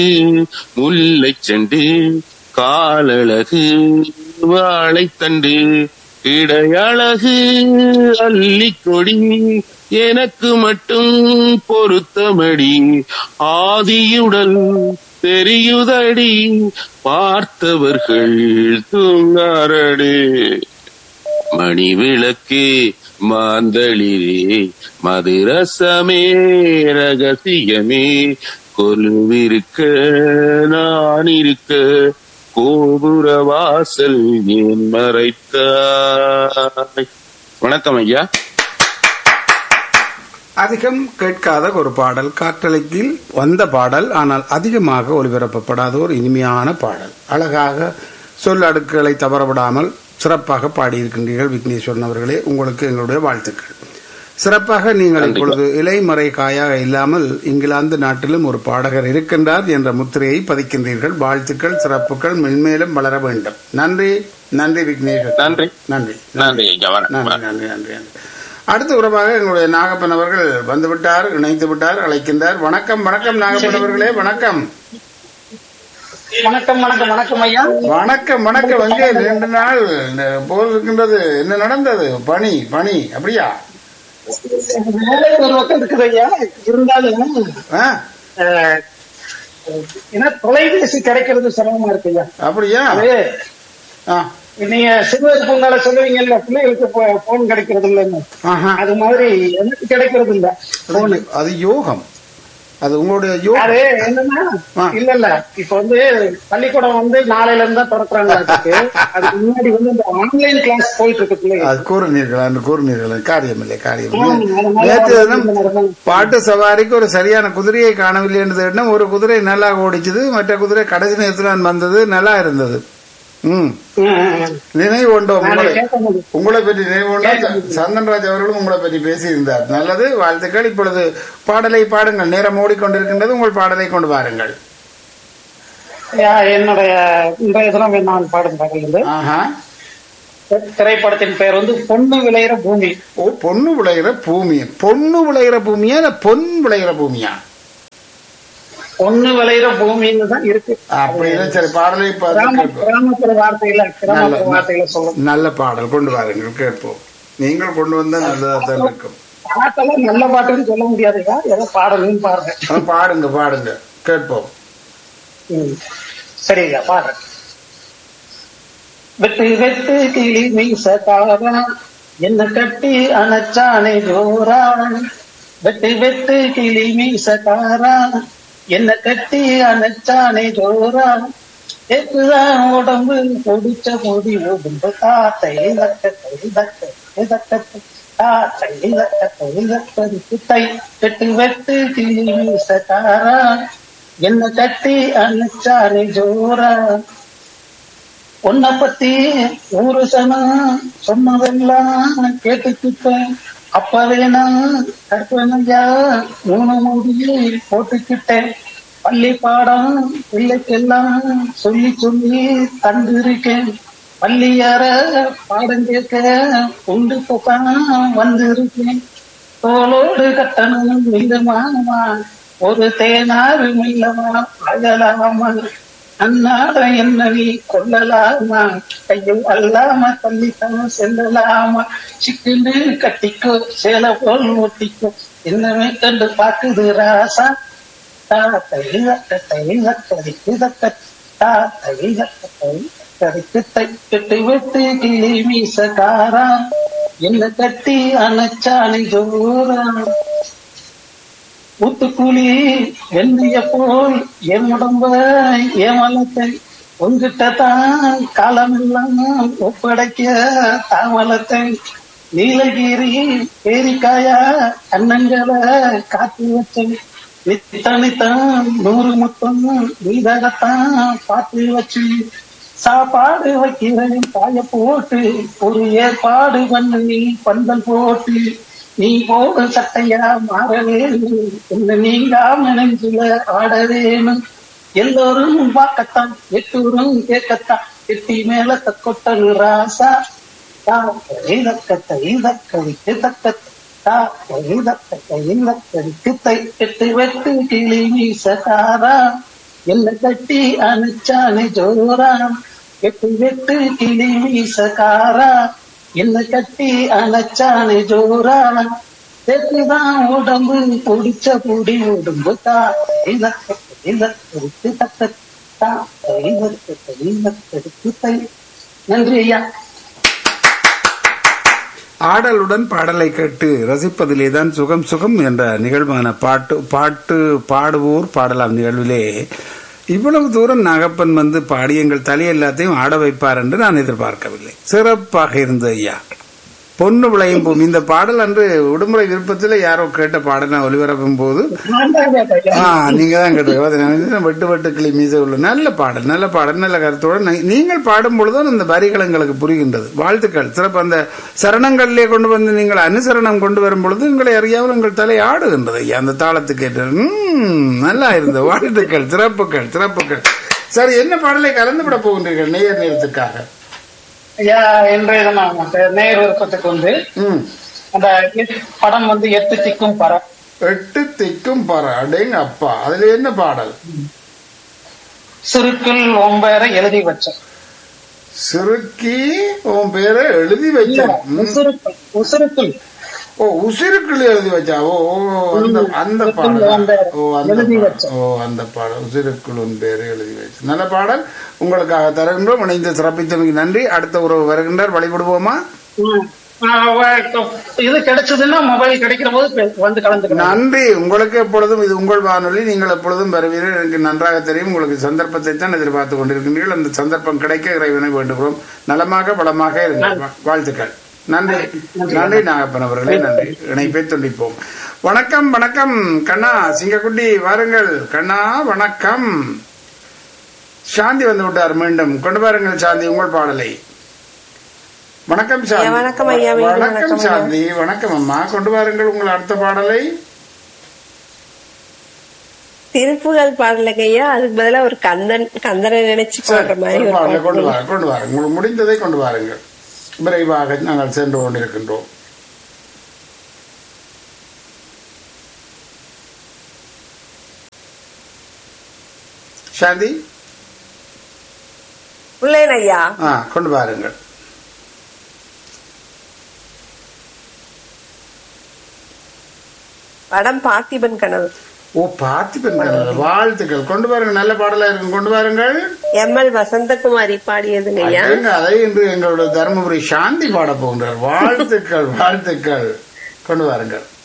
முல்லை cent காலழகு வாழைத்தண்டு இடையழகு அள்ளிக்கொடி எனக்கு மட்டும் பொருத்தமடி ஆதியுடல் தெரியுதடி பார்த்தவர்கள் தூங்காரடு மணி விளக்கு மாந்தளிரே மதுரசமே ரகசியமே கொலுவிருக்க நான் இருக்க கோபுர வாசல் ஏன் மறைத்தாய் வணக்கம் ஐயா அதிகம் கேட்காத ஒரு பாடல் காற்றலைக்கில் வந்த பாடல் ஆனால் அதிகமாக ஒலிபரப்பப்படாத ஒரு இனிமையான பாடல் அழகாக சொல் அடுக்குகளை தவறவிடாமல் சிறப்பாக பாடியிருக்கின்றீர்கள் விக்னேஸ்வரன் அவர்களே உங்களுக்கு எங்களுடைய வாழ்த்துக்கள் சிறப்பாக நீங்கள் நன்றி. இப்பொழுது இலைமறை காயாக இல்லாமல் இங்கிலாந்து நாட்டிலும் ஒரு பாடகர் இருக்கின்றார் என்ற முத்திரையை பதிக்கின்றீர்கள் வாழ்த்துக்கள் சிறப்புகள் மென்மேலும் வளர வேண்டும் நன்றி நன்றி விக்னேஸ்வர் நன்றி நன்றி நன்றி ஐயா நன்றி வணக்கம் நன்றி நன்றி நன்றி அடுத்த உறவாக எங்களுடைய நாகப்பன் அவர்கள் வந்து விட்டார் இணைத்து விட்டார் அழைக்கின்றார் வணக்கம் வணக்கம் நாகப்பன் அவர்களே வணக்கம் வணக்கம் வணக்கம் வணக்கம் ஐயா வணக்கம் வணக்கம் எங்கே ரெண்டு நாள் இந்த போல் இருக்கின்றது என்ன நடந்தது பனி பனி அப்படியா வேலை ஒரு பக்கம் இருக்குது ஐயா இருந்தாலும் ஆ? அஹ், ஏன்னா தொலைபேசி கிடைக்கிறது சிரமமா இருக்கு ஐயா அப்படியா அது ஆ. நீங்க சிறுவர் பூங்கால சொல்லுவீங்கல்ல பிள்ளைகளுக்கு போன் கிடைக்கிறது இல்லைன்னு ஆஹா. அது மாதிரி எனக்கு கிடைக்கிறது இல்ல போனு அது- அது யோகம் அது உங்களுடைய யோகம் அது என்னன்னா ஆ. இல்ல இல்ல இப்ப வந்து பள்ளிக்கூடம் வந்து நாளையில இருந்து தான் திறக்கிறாங்க அதுக்கு முன்னாடி வந்து இந்த ஆன்லைன் கிளாஸ் போயிட்டு இருக்கு பிள்ளைங்க அது கூறுனீர்கள் அந்த கூறுனீர்கள் காரியமில்லை காரியமில்லை ஆமா, அதனால நேற்று வந்து தினம் இந்த நடனம். பாட்டு சவாரிக்கு ஒரு சரியான குதிரையை காணவில்லை என்று தேடினோம் ஒரு குதிரை நல்லா ஓடிச்சது மற்ற குதிரை கடைசி நேரத்தில் வந்தது நல்லா இருந்தது ம் ம், ம், ம். நினைவு கொண்டோம் நாளை உங்களை கேட்க முடியும். உங்களை பற்றி நினைவு கொண்டோம் கேட்க சந்தன்ராஜ் அவர்களும் உங்களை பற்றி பேசியிருந்தார் நல்லது வாழ்த்துக்கள் இப்பொழுது பாடலை பாடுங்கள் நேரம் ஓடிக்கொண்டிருக்கின்றது உங்கள் பாடலை கொண்டு வாருங்கள் ஐயா, என்னுடைய இன்றைய தினம் நான் பாடும் பாடல் இது ஆஹா திரைப்படத்தின் பெயர் வந்து பொண்ணு விளையிற பூமி ஓ பொண்ணு விளைகிற பூமி பொண்ணு விளைகிற பூமியா இல்ல பொன் விளைகிற பூமியா பொண்ணு விளையிற பூமின்னு தான் இருக்கு அப்படின்னா சரி பாடலை பார்த்து கிராம கேட்போம். கிராமப்புற வார்த்தையில கிராமப்புற நல்ல- வார்த்தையில சொல்லும் நல்ல பாடல் கொண்டு வாருங்கள் கேட்போம் நீங்கள் கொண்டு வந்தா நல்லதா தான் இருக்கும் பாட்டெல்லாம் நல்ல பாட்டுன்னு சொல்ல முடியாதுங்க ஏதோ பாடலுன்னு பாருங்க ஆ, பாடுங்க பாடுங்க கேட்போம் ம். சரிங்க பாருங்க வெட்டு வெட்டு கிளி மீச தாரா என்ன கட்டி அணைச்சானே ஜோரா வெட்டு வெட்டு கிளி மீச தாரா என்ன கட்டி அணைச்சானே ஜோரா ஏத்துதான் உடம்பு பொடிச்ச முடி உடம்பு தாத்தை தக்க தக்க தக்க தாத்தை தக்க தை வெட்டு வெட்டு கிளி மீச தாரா என்ன கட்டி அனுச்சாரு ஜோரா உன்னை பத்தி ஊரு சனம் சொன்னதெல்லாம் கேட்டுக்கிட்டேன் அப்பவே நான் கற்பனையா மூணு மூடியை போட்டுக்கிட்டேன் பள்ளி பாடம் பிள்ளைக்கெல்லாம் சொல்லி சொல்லி தந்திருக்கேன் பள்ளியார பாடம் கேட்க உண்டு தான் வந்திருக்கேன் தோளோடு கட்டணம் இல்லமாமா ஒரு தேனாறு மில்லமா அழலாமா அன்னாட என்ன நீ கொள்ளலாமா கையில் அல்லாம தள்ளித்தன செல்லலாமா சிக்குன்னு கட்டிக்கோ சேலை போல் ஒட்டிக்கோ என்னமே கண்டு பாக்குது ராசா தா தைலக்க தைலக்க திக்குதக்க தா தைலக்க தைலக்க தை கெட்டு விட்டு கிளி மீசக்காரா என்ன கட்டி அணைச்சானை ஜோரா ஊத்துக்குழி வெந்திய போல் என் உடம்ப ஏமலத்தை உங்ககிட்ட தான் காலமெல்லாம் ஒப்படைக்க தாமலத்தை நீலகிரி பேரிக்காயா அண்ணங்களை காத்து வச்சேன் நித்தனித்தான் நூறு முத்தம் நீதகத்தான் பார்த்து வச்சு சாப்பாடு வைக்கிறேன் காய போட்டு ஒரு ஏற்பாடு பண்ணு நீ பந்தல் போட்டு நீ போடு சட்டையா மாற வேணும் என்ன நீங்காம நெஞ்சில ஆட வேணும் எல்லோரும் பார்க்கத்தான் எட்டூரும் கேட்கத்தான் எட்டி மேல கொட்டனு ராசா தா கைதக்க கைதக்க தக்க தா கைதக்க கைதக்க தை எட்டு வெட்டு கிளி வீச தாரா என்ன கட்டி அணைச்சானே ஜோரா வெட்டு வெட்டு கிளி மீசக்காரா என்ன கட்டி அணைச்சானே ஜோரா செத்துதான் உடம்பு புடிச்ச புடி உடம்பு தா இலக்கு இலக்கு தக்க தா இலக்கு இலக்கு தை நன்றி ஐயா ஆடலுடன் பாடலை கேட்டு ரசிப்பதிலே தான் சுகம் சுகம் என்ற நிகழ்வான பாட்டு பாட்டு பாடுவோர் பாடலாம் நிகழ்விலே இவ்வளவு தூரம் நாகப்பன் வந்து பாடி எங்கள் தலை எல்லாத்தையும் ஆட வைப்பார் என்று நான் எதிர்பார்க்கவில்லை சிறப்பாக இருந்தது ஐயா பொண்ணு விளையும் பூமி இந்த பாடல் அன்று விடுமுறை விருப்பத்தில் யாரோ கேட்ட பாடலை ஒளிபரப்பும் போது நான் தான் கேட்டேன் ஐயா. ஆ நீங்க தான் கேட்டு வெட்டு வெட்டு கிளி மீச உள்ள நல்ல பாடல் நல்ல பாடல் நல்ல கருத்தோட நீ- நீங்கள் பாடும் பொழுதும் இந்த வரிகள் எங்களுக்கு புரிகின்றது வாழ்த்துக்கள் சிறப்பு அந்த சரணங்களிலே கொண்டு வந்து நீங்கள் அனுசரணம் கொண்டு வரும் பொழுது உங்களை அறியாமல் உங்கள் தலை ஆடுகின்றது ஐயா, அந்த தாளத்துக்கு ஏற்ற ம், நல்லா இருந்தது வாழ்த்துக்கள் சிறப்புகள் சிறப்புகள் சரி என்ன பாடலை கலந்து விட போகின்றீர்கள் நேயர் நேரத்துக்காக ஐயா இன்றைய தினம் நேர் விருப்பத்துக்கு வந்து ம் அந்த எட்- படம் வந்து எட்டு திக்கும் பற எட்டு திக்கும் பாரு அடேங்க அப்பா அதுல என்ன பாடல் சுருக்கில் ஒன்பரை எழுதி வச்சேன் சிறுக்கி உன் பேரை எழுதி இல்ல வச்சேன் ம். உசுருக்குள் உசுருக்குள் ஓ உசிருக்குள்ள எழுதி வச்சா ஓ ஓ, அந்த அந்த பாடல் அந்த ஓ அந்த எழுதி பாடல். வச்ச. ஓ அந்த பாடல் உசிருக்குள் பேரு எழுதி வச்சு நல்ல பாடல் உங்களுக்காக தருகின்றோம் இணைந்து சிறப்பித்தமைக்கு நன்றி அடுத்த உறவு வருகின்றார் வழிபடுவோமா ம். ஆ, வ- இது கிடைச்சதுன்னா மொபைல் கிடைக்கிற போது பே- வந்து கலந்துக்கிறேன் நன்றி உங்களுக்கு எப்பொழுதும் இது உங்கள் வானொலி நீங்கள் எப்பொழுதும் வருவீர்கள் எனக்கு நன்றாக தெரியும் உங்களுக்கு சந்தர்ப்பத்தை தான் எதிர்பார்த்து கொண்டிருக்கின்றீர்கள் அந்த சந்தர்ப்பம் கிடைக்க இறைவனை வேண்டுகிறோம் நலமாக பலமாக இருங்கள் வாழ்த்துக்கள் நன்றி நன்றி நாகப்பன் அவர்களே நன்றி இணைப்பை துண்டிப்போம் வணக்கம் வணக்கம் கண்ணா சிங்கக்குட்டி வாருங்கள் கண்ணா வணக்கம் சாந்தி வந்து விட்டார் மீண்டும் கொண்டு வாருங்கள் சாந்தி உங்கள் பாடலை வணக்கம் சாந்தி ஐயா, வணக்கம் ஐயா, மீண்டும் வணக்கம் வணக்கம் ஐயா. சாந்தி வணக்கம் அம்மா கொண்டு வாருங்கள் உங்கள் அடுத்த பாடலை திருப்புகள் பாடலுக்கு ஐயா அதுக்கு பதிலா ஒரு கந்தன் கந்தனை நினைச்சு பாடுற மாதிரி ஒரு ஒரு பாடலை கொண்டு பாட்டு. வாருங்கள் கொண்டு வாருங்கள் உங்களுக்கு முடிந்ததை கொண்டு வாருங்கள் விரைவாக நாங்கள் சென்று கொண்டிருக்கின்றோம் சாந்தி உள்ளேன் ஐயா ஆ கொண்டு வாருங்கள் படம் பார்த்திபன் கனவு ஓ பார்த்திபன் வாழ்த்துக்கள் கொண்டு வாருங்கள் நல்ல பாடலா இருக்கும் கொண்டு வாருங்கள் எம் எல் வசந்தகுமாரி பாடியதுங்க ஐயா அதேங்க, அதை இன்று எங்களோட தருமபுரி சாந்தி பாட போகின்றார் வாழ்த்துக்கள் வாழ்த்துக்கள் கொண்டு வாருங்கள்